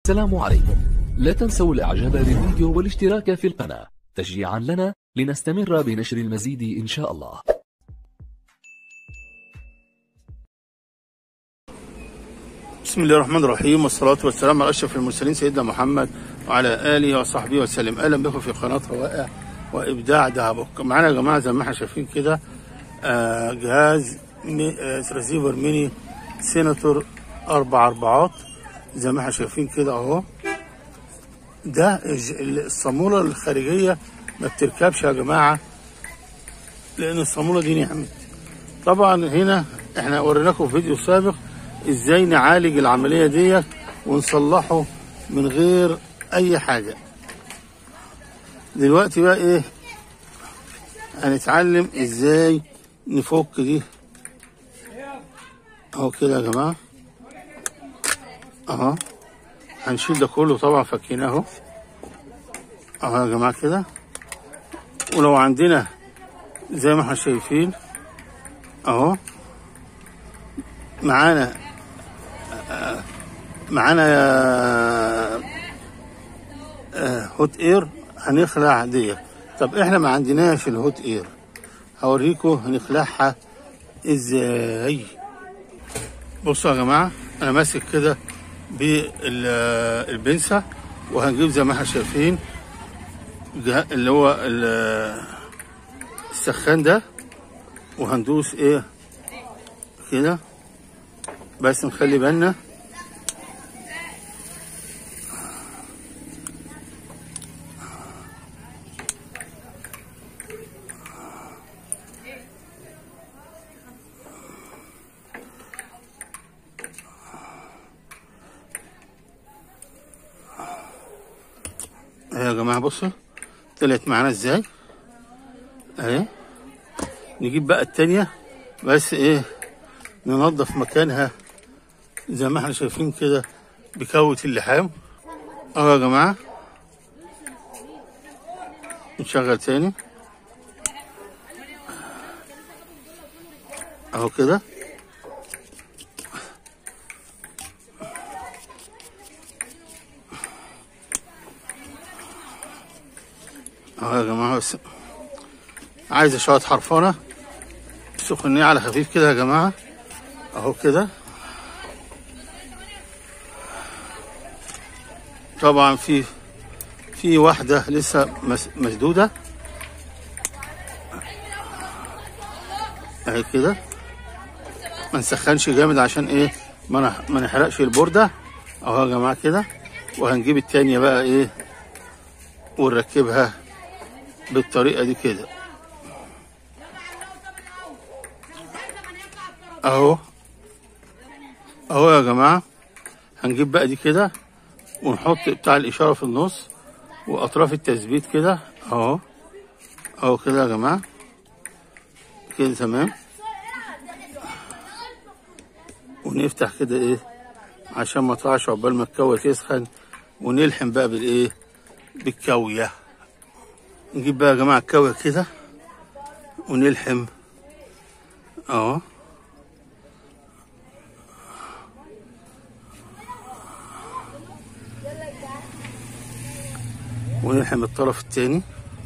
السلام عليكم لا تنسوا الاعجاب بالفيديو والاشتراك في القناة تشجيعا لنا لنستمر بنشر المزيد ان شاء الله بسم الله الرحمن الرحيم والصلاة والسلام على أشرف المرسلين سيدنا محمد وعلى آله وصحبه وسلم أهلا بكم في قناة روائع وإبداع دهبك معانا يا جماعة زي ما احنا شايفين كده آه، جهاز مي آه، ريسيفر ميني سيناتور أربع أربعات زي ما احنا شايفين كده أهو ده الج- الصامولة الخارجية ما بتركبش يا جماعة لأن الصامولة دي نعمت طبعا هنا احنا وريناكم في فيديو سابق ازاي نعالج العمليه ديت ونصلحه من غير اي حاجه دلوقتي بقى ايه هنتعلم ازاي نفك دي اهو كده يا جماعه اهو هنشيل ده كله طبعا فكيناه اهو اهو يا جماعه كده ولو عندنا زي ما احنا شايفين اهو معانا آه، معانا آه، آه، هوت اير هنخلع دي طب احنا ما عندناش الهوت اير هوريكم هنخلعها ازاي بصوا يا جماعه انا ماسك كده بالبنسه وهنجيب زي ما احنا شايفين جه- اللي هو ال- السخان ده وهندوس ايه كده بس نخلي بالنا اهي يا جماعه بصوا طلعت معانا ازاي اهي نجيب بقى التانية بس ايه ننظف مكانها زي ما احنا شايفين كده بكوة اللحام اهو يا جماعة نشغل تاني اهو كده اهو يا جماعة بس عايزة شوية حرفانة سخنية على خفيف كده يا جماعة اهو كده طبعا في في واحدة لسه مس- مسدودة اهي كده ما نسخنش جامد عشان ايه ما نح- ما نحرقش البوردة اهو يا جماعة كده وهنجيب التانية بقى ايه ونركبها بالطريقة دي كده اهو اهو يا جماعة هنجيب بقى دي كده ونحط بتاع الإشارة في النص وأطراف التثبيت كده أهو أهو كده يا جماعة كده تمام ونفتح كده إيه عشان ما تقعش عقبال ما الكوة تسخن ونلحم بقى بالإيه بالكوية نجيب بقى يا جماعة الكوية كده ونلحم أهو ونلحم الطرف التاني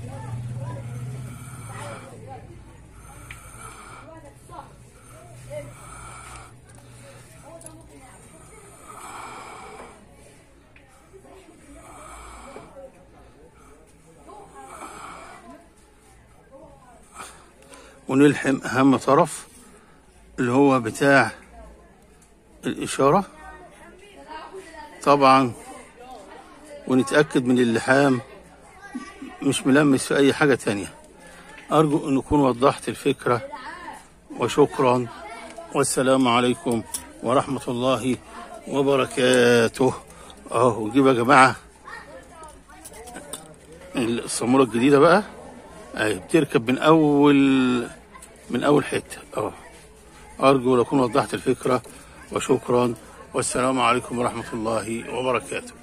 ونلحم أهم طرف اللي هو بتاع الإشارة طبعا ونتأكد من اللحام مش ملمس في أي حاجة تانية أرجو أن أكون وضحت الفكرة وشكرا والسلام عليكم ورحمة الله وبركاته أهو نجيب يا جماعة الصامولة الجديدة بقى أهي بتركب من أول من أول حتة أهو أرجو أن أكون وضحت الفكرة وشكرا والسلام عليكم ورحمة الله وبركاته